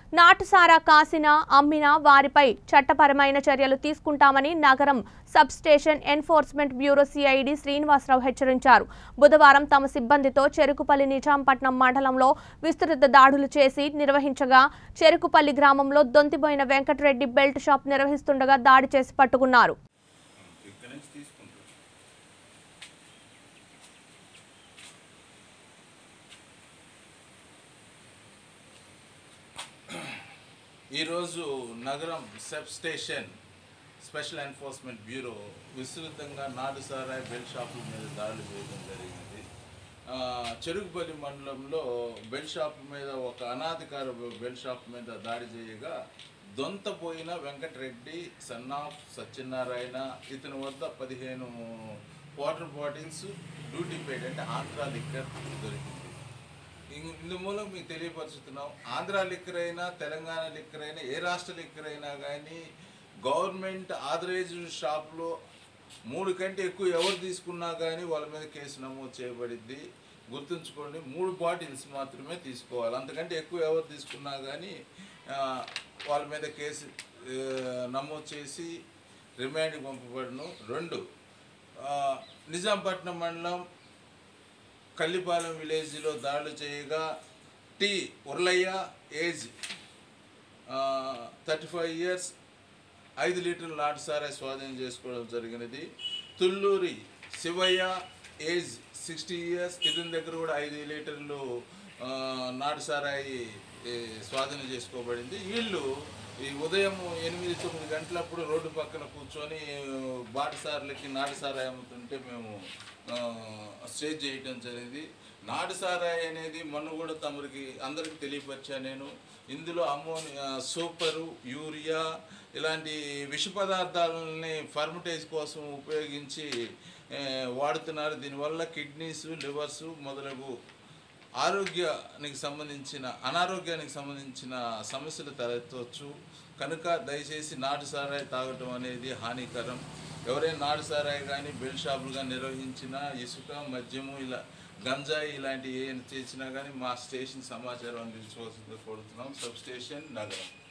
నాటుసారా కాసినా అమ్మినా వారిపై చట్టపరమైన చర్యలు తీసుకుంటామని Nagaram sub station enforcement bureau CID Srinivasarao హెచ్చరించారు బుధవారం తమ సిబ్బందితో చెరుకుపల్లి నిజాంపట్నం మండలంలో విస్తృత దాడులు చేసి నిర్వహించగా చెరుకుపల్లి గ్రామంలో దొంతిబోయిన వెంకటరెడ్డి బెల్ట్ షాప్ నిర్వహిస్తుండగా దాడి చేసి పట్టుకున్నారు ఇక్కడ నుంచి తీసుకుంటారు ఈరోజు Nagaram sub station special enforcement bureau విస్తృతంగా నాటు సారాయి బెల్ షాపుల మీద దాడులు చేయడం జరిగింది ఆ, చెరుకుపల్లి మండలంలో బెల్ షాప్ మీద ఒక అనాధికార బెల్ షాప్ మీద దాడి చేయగా దొంతపోయిన వెంకటరెడ్డి సన్నాఫ్ సత్యనారాయణ ఇతని వద్ద పదిహేను వాటర్ బాటిల్స్ డ్యూటీ పెయిడ్ అంటే ఆంధ్రా లిక్కర్ దొరికింది ఇం- ఇందు మూలం మీకు తెలియపరుచుతున్నాం ఆంధ్ర లిక్కర్ అయినా తెలంగాణ లిక్కర్ అయినా ఏ రాష్ట్ర లిక్కర్ అయినా కానీ గవర్నమెంట్ ఆథరైజ్డ్ షాప్లో మూడు కంటే ఎక్కువ ఎవరు తీసుకున్నా కానీ వాళ్ళ మీద కేసు నమోదు చేయబడిద్ది గుర్తుంచుకోండి మూడు బాటిల్స్ మాత్రమే తీసుకోవాలి అంతకంటే ఎక్కువ ఎవరు తీసుకున్నా కానీ ఆ, వాళ్ళ మీద కేసు ఆ, నమోదు చేసి రిమాండ్కి పంపబడను రెండు ఆ, నిజాంపట్నం మండలం కల్లిపాలెం విలేజ్లో దాడులు చేయగా T Urlaiah age thirty five years ఐదు లీటర్ల నాటు సారాయి స్వాధీనం చేసుకోవడం జరిగినది Tulluri Sivaiah age sixty years ఇతని దగ్గర కూడా ఐదు లీటర్లు ఆ, నాటు సారాయి ఏ, స్వాధీనం చేసుకోబడింది వీళ్ళు ఈ ఉదయం ఎనిమిది తొమ్మిది గంటలప్పుడు రోడ్డు పక్కన కూర్చొని బాటసార్లకి నాటు సారాయి అమ్ముతుంటే మేము ఆ, స్టేజ్ చేయటం జరిగింది నాటు సారాయి అనేది మొన్న కూడా తమరికి అందరికి తెలియపరిచా నేను ఇందులో అమ్మోనియా సూపరు యూరియా ఇలాంటి విష పదార్థాలని ఫర్మిటైజ్ కోసం ఉపయోగించి ఏ, వాడుతున్నారు దీనివల్ల కిడ్నీస్ లివర్స్ మొదలగు ఆరోగ్యానికి సంబంధించిన అనారోగ్యానికి సంబంధించిన సమస్యలు తలెత్తవచ్చు కనుక దయచేసి నాటు సారాయి తాగటం అనేది హానికరం ఎవరైనా నాటు సారాయి కానీ బెల్ షాపులు కానీ నిర్వహించిన ఇసుక మద్యము ఇలా గంజాయి ఇలాంటివి ఏమైనా చేసినా కానీ మా స్టేషన్ సమాచారం అందించవలసింది కోరుతున్నాం సబ్ స్టేషన్ నగరం